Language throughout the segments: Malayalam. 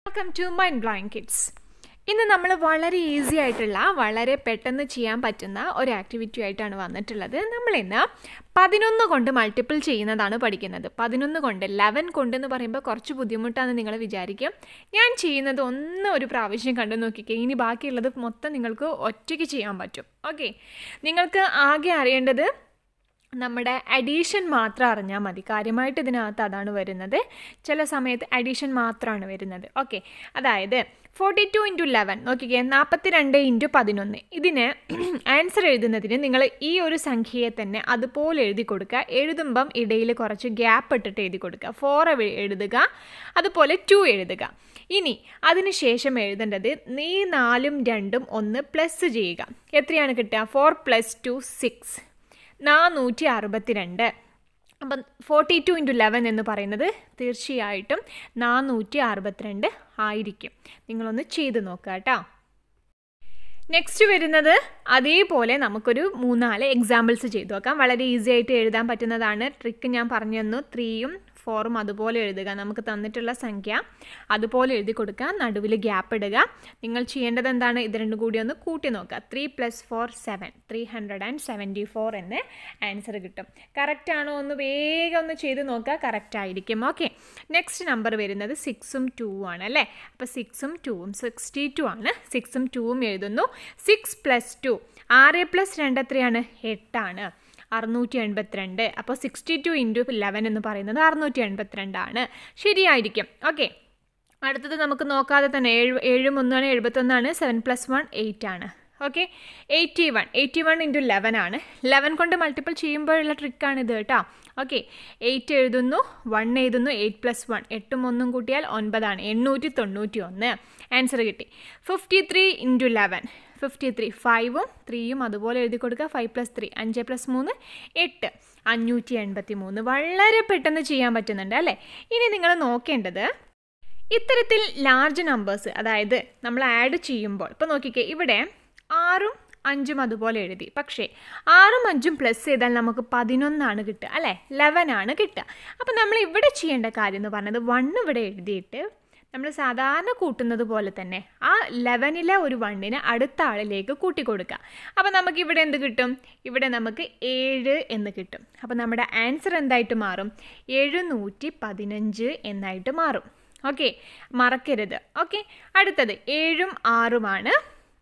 welcome to Mind Blind Kids ഇന്ന് നമ്മൾ വളരെ ഈസി ആയിട്ടുള്ള വളരെ പെട്ടെന്ന് ചെയ്യാൻ പറ്റുന്ന ഒരു ആക്ടിവിറ്റി ആയിട്ടാണ് വന്നിട്ടുള്ളത് നമ്മൾ ഇന്ന് പതിനൊന്ന് കൊണ്ട് മൾട്ടിപ്പിൾ ചെയ്യുന്നതാണ് പഠിക്കുന്നത് പതിനൊന്ന് കൊണ്ട് ലെവൻ കൊണ്ടെന്ന് പറയുമ്പോൾ കുറച്ച് ബുദ്ധിമുട്ടാണെന്ന് നിങ്ങൾ വിചാരിക്കും ഞാൻ ചെയ്യുന്നത് ഒന്ന് ഒരു പ്രാവശ്യം കണ്ടു നോക്കിക്കേ ഇനി ബാക്കിയുള്ളത് മൊത്തം നിങ്ങൾക്ക് ഒറ്റയ്ക്ക് ചെയ്യാൻ പറ്റും ഓക്കെ നിങ്ങൾക്ക് ആകെ അറിയേണ്ടത് നമ്മുടെ അഡീഷൻ മാത്രം അറിഞ്ഞാൽ മതി കാര്യമായിട്ട് ഇതിനകത്ത് അതാണ് വരുന്നത് ചില സമയത്ത് അഡീഷൻ മാത്രമാണ് വരുന്നത് ഓക്കെ അതായത് ഫോർട്ടി ടു ഇൻറ്റു ലെവൻ നോക്കിക്കേ നാൽപ്പത്തി രണ്ട് ഇൻറ്റു പതിനൊന്ന് ഇതിന് ആൻസർ എഴുതുന്നതിന് നിങ്ങൾ ഈ ഒരു സംഖ്യയെ തന്നെ അതുപോലെ എഴുതി കൊടുക്കുക എഴുതുമ്പം ഇടയിൽ കുറച്ച് ഗ്യാപ്പ് ഇട്ടിട്ട് എഴുതി കൊടുക്കുക ഫോർ എഴുതുക അതുപോലെ ടു എഴുതുക ഇനി അതിനുശേഷം എഴുതേണ്ടത് നീ നാലും രണ്ടും ഒന്ന് പ്ലസ് ചെയ്യുക എത്രയാണ് കിട്ടുക ഫോർ പ്ലസ് ടു സിക്സ് നാനൂറ്റി അറുപത്തിരണ്ട് അപ്പം ഫോർട്ടി ടു ഇൻറ്റു ലെവൻ എന്ന് പറയുന്നത് തീർച്ചയായിട്ടും നാനൂറ്റി അറുപത്തിരണ്ട് ആയിരിക്കും നിങ്ങളൊന്ന് ചെയ്ത് നോക്കുക കേട്ടോ നെക്സ്റ്റ് വരുന്നത് അതേപോലെ നമുക്കൊരു മൂന്നാല് എക്സാമ്പിൾസ് ചെയ്തു നോക്കാം വളരെ ഈസി ആയിട്ട് എഴുതാൻ പറ്റുന്നതാണ് ട്രിക്ക് ഞാൻ പറഞ്ഞു തന്നു ത്രീയും ഫോറും അതുപോലെ എഴുതുക നമുക്ക് തന്നിട്ടുള്ള സംഖ്യ അതുപോലെ എഴുതി കൊടുക്കുക നടുവിൽ ഗ്യാപ്പ് ഇടുക നിങ്ങൾ ചെയ്യേണ്ടത് എന്താണ് ഇത് രണ്ടും കൂടി ഒന്ന് കൂട്ടി നോക്കുക three plus four seven three hundred and seventy four എന്ന് ആൻസർ കിട്ടും കറക്റ്റ് ആണോ ഒന്ന് വേഗം ഒന്ന് ചെയ്ത് നോക്കുക കറക്റ്റ് ആയിരിക്കും ഓക്കെ നെക്സ്റ്റ് നമ്പർ വരുന്നത് സിക്സും ടൂ ആണ് അല്ലേ അപ്പോൾ സിക്സും ടൂവും സിക്സ്റ്റി ടു ആണ് സിക്സും ടൂവും എഴുതുന്നു സിക്സ് പ്ലസ് ടു ആറ് പ്ലസ് രണ്ട് എത്രയാണ് എട്ടാണ് അറുന്നൂറ്റി എൺപത്തിരണ്ട് അപ്പോൾ സിക്സ്റ്റി ടു ഇൻറ്റു ഇലവൻ എന്ന് പറയുന്നത് അറുന്നൂറ്റി എൺപത്തിരണ്ടാണ് ശരിയായിരിക്കും ഓക്കെ അടുത്തത് നമുക്ക് നോക്കാതെ തന്നെ ഏഴ് ഏഴും ഒന്നാണ് എഴുപത്തൊന്നാണ് സെവൻ പ്ലസ് വൺ എയ്റ്റ് ആണ് okay eighty one eighty one into eleven ആണ് ലെവൻ കൊണ്ട് മൾട്ടിപ്പിൾ ചെയ്യുമ്പോഴുള്ള ട്രിക്കാണിത് കേട്ടോ ഓക്കെ എയ്റ്റ് എഴുതുന്നു വൺ എഴുതുന്നു എയ്റ്റ് പ്ലസ് വൺ എട്ടും ഒന്നും കൂട്ടിയാൽ ഒൻപതാണ് എണ്ണൂറ്റി തൊണ്ണൂറ്റി ഒന്ന് ആൻസർ കിട്ടി fifty three into eleven fifty three ഫൈവും ത്രീയും അതുപോലെ എഴുതി കൊടുക്കുക ഫൈവ് പ്ലസ് ത്രീ അഞ്ച് പ്ലസ് മൂന്ന് എട്ട് അഞ്ഞൂറ്റി എൺപത്തി മൂന്ന് വളരെ പെട്ടെന്ന് ചെയ്യാൻ പറ്റുന്നുണ്ട് അല്ലേ ഇനി നിങ്ങൾ നോക്കേണ്ടത് ഇത്തരത്തിൽ ലാർജ് നമ്പേഴ്സ് അതായത് നമ്മൾ ആഡ് ചെയ്യുമ്പോൾ ഇപ്പോൾ നോക്കിക്കേ ഇവിടെ ആറും അഞ്ചും അതുപോലെ എഴുതി പക്ഷേ ആറും അഞ്ചും പ്ലസ് ചെയ്താൽ നമുക്ക് പതിനൊന്നാണ് കിട്ടുക അല്ലേ ലെവൻ ആണ് കിട്ടുക അപ്പോൾ നമ്മൾ ഇവിടെ ചെയ്യേണ്ട കാര്യം എന്ന് പറഞ്ഞത് വൺ ഇവിടെ എഴുതിയിട്ട് നമ്മൾ സാധാരണ കൂട്ടുന്നത് പോലെ തന്നെ ആ ലെവനിലെ ഒരു വണ്ണിന് അടുത്ത ആളിലേക്ക് കൂട്ടി കൊടുക്കുക അപ്പോൾ നമുക്ക് ഇവിടെ എന്ത് കിട്ടും ഇവിടെ നമുക്ക് ഏഴ് എന്ന് കിട്ടും അപ്പോൾ നമ്മുടെ ആൻസർ എന്തായിട്ട് മാറും എഴുന്നൂറ്റി പതിനഞ്ച് എന്നായിട്ട് മാറും ഓക്കെ മറക്കരുത് ഓക്കെ അടുത്തത് ഏഴും ആറുമാണ്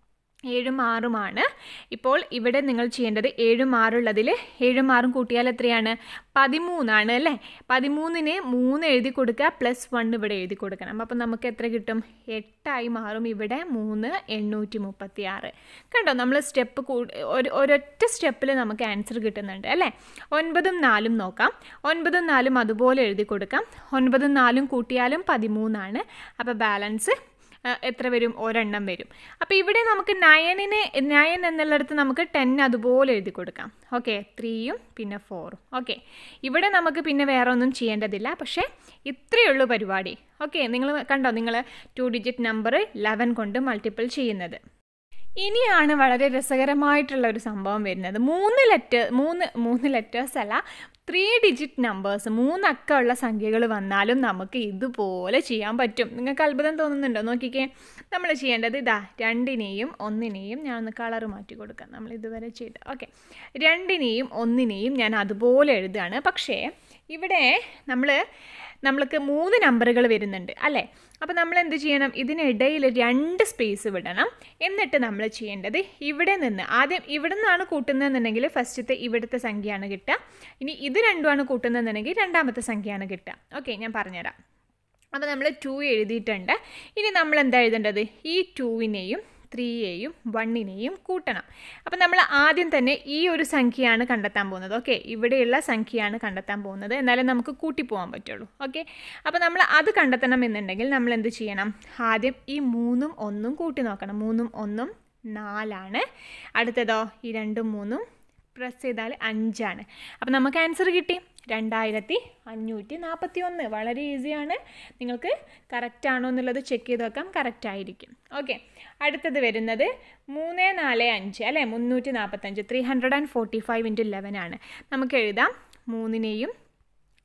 ഏഴും ആറുമാണ് ഇപ്പോൾ ഇവിടെ നിങ്ങൾ ചെയ്യേണ്ടത് ഏഴും ആറുള്ളതിൽ ഏഴും ആറും കൂട്ടിയാൽ എത്രയാണ് പതിമൂന്നാണ് അല്ലേ പതിമൂന്നിന് മൂന്ന് എഴുതി കൊടുക്കുക പ്ലസ് വൺ ഇവിടെ എഴുതി കൊടുക്കണം അപ്പം നമുക്ക് എത്ര കിട്ടും എട്ടായി മാറും ഇവിടെ മൂന്ന് എണ്ണൂറ്റി മുപ്പത്തി ആറ് കണ്ടോ നമ്മൾ സ്റ്റെപ്പ് ഒരു ഒരൊറ്റ സ്റ്റെപ്പിൽ നമുക്ക് ആൻസർ കിട്ടുന്നുണ്ട് അല്ലേ ഒൻപതും നാലും നോക്കാം ഒൻപതും നാലും അതുപോലെ എഴുതി കൊടുക്കാം ഒൻപതും നാലും കൂട്ടിയാലും പതിമൂന്നാണ് അപ്പോൾ ബാലൻസ് എത്ര വരും ഒരെണ്ണം വരും അപ്പോൾ ഇവിടെ നമുക്ക് നയനിന് നയൻ എന്നുള്ളിടത്ത് നമുക്ക് ടെൻ അതുപോലെ എഴുതി കൊടുക്കാം ഓക്കെ ത്രീയും പിന്നെ ഫോറും ഓക്കെ ഇവിടെ നമുക്ക് പിന്നെ വേറെ ഒന്നും ചെയ്യേണ്ടതില്ല പക്ഷേ ഇത്രയേ ഉള്ളൂ പരിപാടി ഓക്കെ നിങ്ങൾ കണ്ടോ നിങ്ങൾ ടു ഡിജിറ്റ് നമ്പർ ലെവൻ കൊണ്ട് മൾട്ടിപ്പിൾ ചെയ്യുന്നത് ഇനിയാണ് വളരെ രസകരമായിട്ടുള്ള ഒരു സംഭവം വരുന്നത് മൂന്ന് ലെറ്റർ മൂന്ന് മൂന്ന് ലെറ്റേഴ്സ് അല്ല ത്രീ ഡിജിറ്റ് നമ്പേഴ്സ് മൂന്നക്കമുള്ള സംഖ്യകൾ വന്നാലും നമുക്ക് ഇതുപോലെ ചെയ്യാൻ പറ്റും നിങ്ങൾക്ക് അത്ഭുതം തോന്നുന്നുണ്ടോ നോക്കിക്കേ നമ്മൾ ചെയ്യേണ്ടത് ഇതാ രണ്ടിനെയും ഒന്നിനെയും ഞാൻ ഒന്ന് കളർ മാറ്റി കൊടുക്കാം നമ്മൾ ഇതുവരെ ചെയ്ത് ഓക്കെ രണ്ടിനെയും ഒന്നിനെയും ഞാൻ അതുപോലെ എഴുതുകയാണ് പക്ഷേ ഇവിടെ നമ്മൾ നമ്മൾക്ക് മൂന്ന് നമ്പറുകൾ വരുന്നുണ്ട് അല്ലേ അപ്പോൾ നമ്മൾ എന്ത് ചെയ്യണം ഇതിനിടയിൽ രണ്ട് സ്പേസ് വിടണം എന്നിട്ട് നമ്മൾ ചെയ്യേണ്ടത് ഇവിടെ നിന്ന് ആദ്യം ഇവിടെ നിന്നാണ് കൂട്ടുന്നതെന്നുണ്ടെങ്കിൽ ഫസ്റ്റത്തെ ഇവിടുത്തെ സംഖ്യയാണ് കിട്ടുക ഇനി ഇത് രണ്ടുമാണ് കൂട്ടുന്നതെന്നുണ്ടെങ്കിൽ രണ്ടാമത്തെ സംഖ്യയാണ് കിട്ടുക ഓക്കെ ഞാൻ പറഞ്ഞുതരാം അപ്പോൾ നമ്മൾ ടു എഴുതിയിട്ടുണ്ട് ഇനി നമ്മൾ എന്താ എഴുതേണ്ടത് ഈ ടൂവിനെയും ത്രീയെയും വണ്ണിനെയും കൂട്ടണം അപ്പം നമ്മൾ ആദ്യം തന്നെ ഈ ഒരു സംഖ്യയാണ് കണ്ടെത്താൻ പോകുന്നത് ഓക്കെ ഇവിടെയുള്ള സംഖ്യയാണ് കണ്ടെത്താൻ പോകുന്നത് എന്നാലേ നമുക്ക് കൂട്ടിപ്പോകാൻ പറ്റുള്ളൂ ഓക്കെ അപ്പോൾ നമ്മൾ അത് കണ്ടെത്തണം എന്നുണ്ടെങ്കിൽ നമ്മൾ എന്ത് ചെയ്യണം ആദ്യം ഈ മൂന്നും ഒന്നും കൂട്ടി നോക്കണം മൂന്നും ഒന്നും നാലാണ് അടുത്തതോ ഈ രണ്ടും മൂന്നും പ്രസ് ചെയ്താൽ അഞ്ചാണ് അപ്പോൾ നമുക്ക് ആൻസർ കിട്ടി രണ്ടായിരത്തി അഞ്ഞൂറ്റി നാൽപ്പത്തി ഒന്ന് വളരെ ഈസിയാണ് നിങ്ങൾക്ക് കറക്റ്റ് ആണോ എന്നുള്ളത് ചെക്ക് ചെയ്ത് നോക്കാം കറക്റ്റ് ആയിരിക്കും ഓക്കെ അടുത്തത് വരുന്നത് മൂന്ന് നാല് അഞ്ച് അല്ലേ മുന്നൂറ്റി നാൽപ്പത്തഞ്ച് three hundred and forty five into eleven ആണ് നമുക്ക് എഴുതാം മൂന്നിനെയും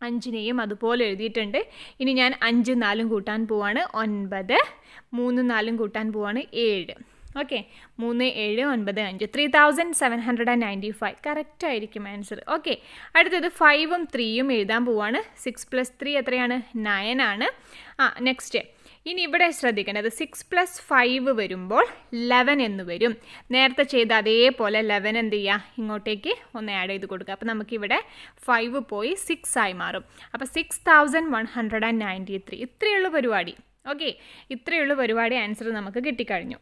അഞ്ചിനെയും അതുപോലെ എഴുതിയിട്ടുണ്ട് ഇനി ഞാൻ അഞ്ച് നാലും കൂട്ടാൻ പോവാണ് ഒൻപത് മൂന്ന് നാലും കൂട്ടാൻ പോവാണ് ഏഴ് ഓക്കെ മൂന്ന് ഏഴ് ഒൻപത് അഞ്ച് three thousand seven hundred and ninety five correct ആയിരിക്കും ആൻസർ ഓക്കെ അടുത്തത് ഫൈവും ത്രീയും എഴുതാൻ പോവാണ് സിക്സ് പ്ലസ് ത്രീ എത്രയാണ് നയൻ ആണ് ആ നെക്സ്റ്റ് ഇനി ഇവിടെ ശ്രദ്ധിക്കേണ്ടത് സിക്സ് പ്ലസ് ഫൈവ് വരുമ്പോൾ ലെവൻ എന്ന് വരും നേരത്തെ ചെയ്ത അതേപോലെ ലെവൻ എന്ത് ചെയ്യുക ഇങ്ങോട്ടേക്ക് ഒന്ന് ആഡ് ചെയ്ത് കൊടുക്കുക അപ്പോൾ നമുക്കിവിടെ ഫൈവ് പോയി സിക്സ് ആയി മാറും അപ്പോൾ six thousand one hundred and ninety three ഇത്രയുള്ള പരിപാടി ഓക്കെ ഇത്രയുള്ള പരിപാടി ആൻസർ നമുക്ക് കിട്ടിക്കഴിഞ്ഞു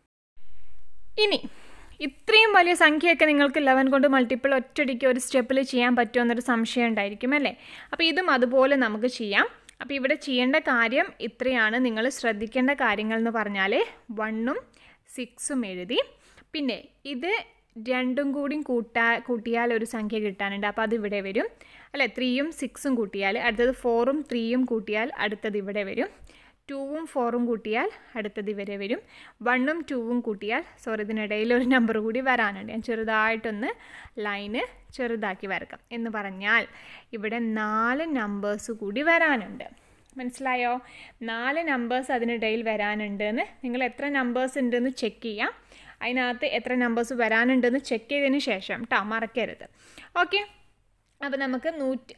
ഇനി ഇത്രയും വലിയ സംഖ്യയൊക്കെ നിങ്ങൾക്ക് ലെവൻ കൊണ്ട് മൾട്ടിപ്പിൾ ഒറ്റയടിക്ക് ഒരു സ്റ്റെപ്പിൽ ചെയ്യാൻ പറ്റുമോ എന്നൊരു സംശയം ഉണ്ടായിരിക്കും അല്ലേ അപ്പോൾ ഇതും അതുപോലെ നമുക്ക് ചെയ്യാം അപ്പോൾ ഇവിടെ ചെയ്യേണ്ട കാര്യം ഇത്രയാണ് നിങ്ങൾ ശ്രദ്ധിക്കേണ്ട കാര്യങ്ങൾ എന്ന് പറഞ്ഞാൽ വണ്ണും സിക്സും എഴുതി പിന്നെ ഇത് രണ്ടും കൂടി കൂട്ടാ കൂട്ടിയാൽ ഒരു സംഖ്യ കിട്ടാനുണ്ട് അപ്പോൾ അത് ഇവിടെ വരും അല്ലേ ത്രീയും സിക്സും കൂട്ടിയാൽ അടുത്തത് ഫോറും ത്രീയും കൂട്ടിയാൽ അടുത്തത് ഇവിടെ വരും ടൂവും ഫോറും കൂട്ടിയാൽ അടുത്തത് ഇവരെ വരും വണ്ണും ടൂവും കൂട്ടിയാൽ സോറി ഇതിനിടയിൽ ഒരു നമ്പർ കൂടി വരാനുണ്ട് ഞാൻ ചെറുതായിട്ടൊന്ന് ലൈന് ചെറുതാക്കി വരക്കാം എന്ന് പറഞ്ഞാൽ ഇവിടെ നാല് നമ്പേഴ്സ് കൂടി വരാനുണ്ട് മനസ്സിലായോ നാല് നമ്പേഴ്സ് അതിനിടയിൽ വരാനുണ്ട് എന്ന് നിങ്ങൾ എത്ര നമ്പേഴ്സ് ഉണ്ടെന്ന് ചെക്ക് ചെയ്യാം അതിനകത്ത് എത്ര നമ്പേഴ്സ് വരാനുണ്ടെന്ന് ചെക്ക് ചെയ്തതിന് ശേഷം കേട്ടോ മറക്കരുത് ഓക്കെ അപ്പോൾ നമുക്ക് നൂറ്റി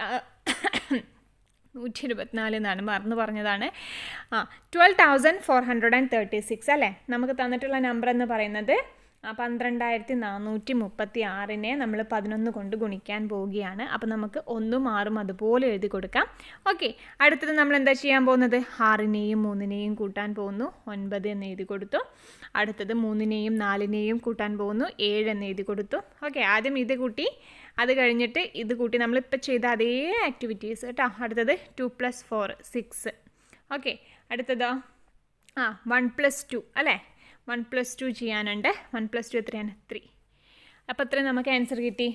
നൂറ്റി ഇരുപത്തിനാല് എന്നാണ് മറന്നു പറഞ്ഞതാണ് ആ twelve thousand four hundred and thirty six അല്ലേ നമുക്ക് തന്നിട്ടുള്ള നമ്പർ എന്ന് പറയുന്നത് പന്ത്രണ്ടായിരത്തി നാനൂറ്റി മുപ്പത്തി ആറിനെ നമ്മൾ പതിനൊന്ന് കൊണ്ട് ഗുണിക്കാൻ പോവുകയാണ് അപ്പോൾ നമുക്ക് ഒന്നും ആറും അതുപോലെ എഴുതി കൊടുക്കാം ഓക്കെ അടുത്തത് നമ്മൾ എന്താ ചെയ്യാൻ പോകുന്നത് ആറിനെയും മൂന്നിനെയും കൂട്ടാൻ പോകുന്നു ഒൻപത് എന്ന് എഴുതി കൊടുത്തു അടുത്തത് മൂന്നിനെയും നാലിനെയും കൂട്ടാൻ പോകുന്നു ഏഴ് എന്ന് എഴുതി കൊടുത്തു ഓക്കെ ആദ്യം ഇത് കൂട്ടി അത് കഴിഞ്ഞിട്ട് ഇത് കൂട്ടി നമ്മളിപ്പോൾ ചെയ്ത അതേ ആക്ടിവിറ്റീസ് കേട്ടോ അടുത്തത് two plus four six okay അടുത്തതോ ആ വൺ പ്ലസ് ടു അല്ലേ വൺ പ്ലസ് ടു ചെയ്യാനുണ്ട് വൺ പ്ലസ് ടു എത്രയാണ് ത്രീ അപ്പോൾ എത്ര നമുക്ക് ആൻസർ കിട്ടി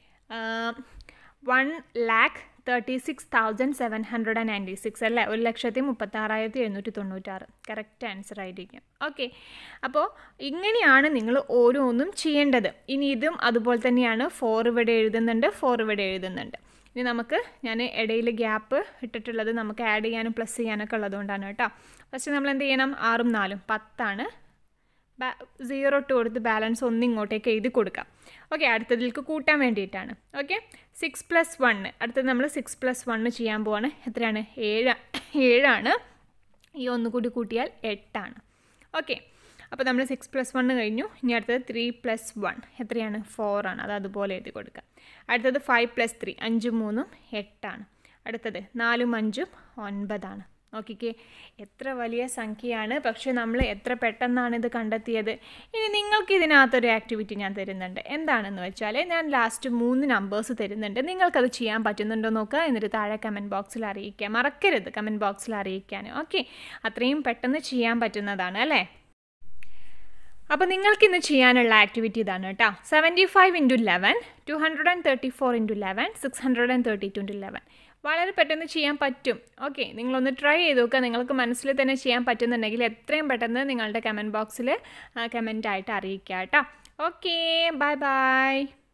one lakh thirty six thousand seven hundred and ninety six അല്ലേ ഒരു ലക്ഷത്തി മുപ്പത്താറായിരത്തി എഴുന്നൂറ്റി തൊണ്ണൂറ്റാറ് കറക്റ്റ് ആൻസർ ആയിരിക്കും ഓക്കെ അപ്പോൾ ഇങ്ങനെയാണ് നിങ്ങൾ ഓരോന്നും ചെയ്യേണ്ടത് ഇനി ഇതും അതുപോലെ തന്നെയാണ് ഫോർ ഇവിടെ എഴുതുന്നുണ്ട് ഫോർ ഇവിടെ എഴുതുന്നുണ്ട് ഇനി നമുക്ക് ഞാൻ ഇടയിൽ ഗ്യാപ്പ് ഇട്ടിട്ടുള്ളത് നമുക്ക് ആഡ് ചെയ്യാനും പ്ലസ് ചെയ്യാനൊക്കെ ഉള്ളതുകൊണ്ടാണ് കേട്ടോ ഫസ്റ്റ് നമ്മൾ എന്ത് ചെയ്യണം ആറും നാലും പത്താണ് സീറോ ഇട്ട് കൊടുത്ത് ബാലൻസ് ഒന്ന് ഇങ്ങോട്ടേക്ക് എഴുതി കൊടുക്കാം ഓക്കെ അടുത്തതിലേക്ക് കൂട്ടാൻ വേണ്ടിയിട്ടാണ് ഓക്കെ സിക്സ് പ്ലസ് വണ്ണ് അടുത്തത് നമ്മൾ സിക്സ് പ്ലസ് വണ്ണ് ചെയ്യാൻ പോവാണ് എത്രയാണ് ഏഴ് ഏഴാണ് ഈ ഒന്നുകൂടി കൂട്ടിയാൽ എട്ടാണ് ഓക്കെ അപ്പോൾ നമ്മൾ സിക്സ് പ്ലസ് വണ്ണ് കഴിഞ്ഞു ഇനി അടുത്തത് ത്രീ പ്ലസ് വൺ എത്രയാണ് ഫോറാണ് അത് അതുപോലെ എഴുതി കൊടുക്കുക അടുത്തത് ഫൈവ് പ്ലസ് ത്രീ അഞ്ചും മൂന്നും എട്ടാണ് അടുത്തത് നാലും അഞ്ചും ഒൻപതാണ് നോക്കിക്കേ എത്ര വലിയ സംഖ്യയാണ് പക്ഷേ നമ്മൾ എത്ര പെട്ടെന്നാണ് ഇത് കണ്ടെത്തിയത് ഇനി നിങ്ങൾക്ക് ഇതിനകത്തൊരു ആക്ടിവിറ്റി ഞാൻ തരുന്നുണ്ട് എന്താണെന്ന് വെച്ചാൽ ഞാൻ ലാസ്റ്റ് മൂന്ന് നമ്പേഴ്സ് തരുന്നുണ്ട് നിങ്ങൾക്കത് ചെയ്യാൻ പറ്റുന്നുണ്ടോ നോക്കുക എന്നിട്ട് താഴെ കമൻറ്റ് ബോക്സിൽ അറിയിക്കുക മറക്കരുത് കമൻറ്റ് ബോക്സിൽ അറിയിക്കാൻ ഓക്കെ അത്രയും പെട്ടെന്ന് ചെയ്യാൻ പറ്റുന്നതാണ് അല്ലേ അപ്പോൾ നിങ്ങൾക്ക് ഇന്ന് ചെയ്യാനുള്ള ആക്ടിവിറ്റി ഇതാണ് കേട്ടോ seventy five into eleven two hundred and thirty four into eleven six hundred and thirty two into eleven വളരെ പെട്ടെന്ന് ചെയ്യാൻ പറ്റും ഓക്കെ നിങ്ങളൊന്ന് ട്രൈ ചെയ്ത് നോക്കുക നിങ്ങൾക്ക് മനസ്സിൽ തന്നെ ചെയ്യാൻ പറ്റുന്നുണ്ടെങ്കിൽ എത്രയും പെട്ടെന്ന് നിങ്ങളുടെ കമൻറ്റ് ബോക്സിൽ കമൻ്റ് ആയിട്ട് അറിയിക്കുക കേട്ടോ ഓക്കെ ബൈ ബൈ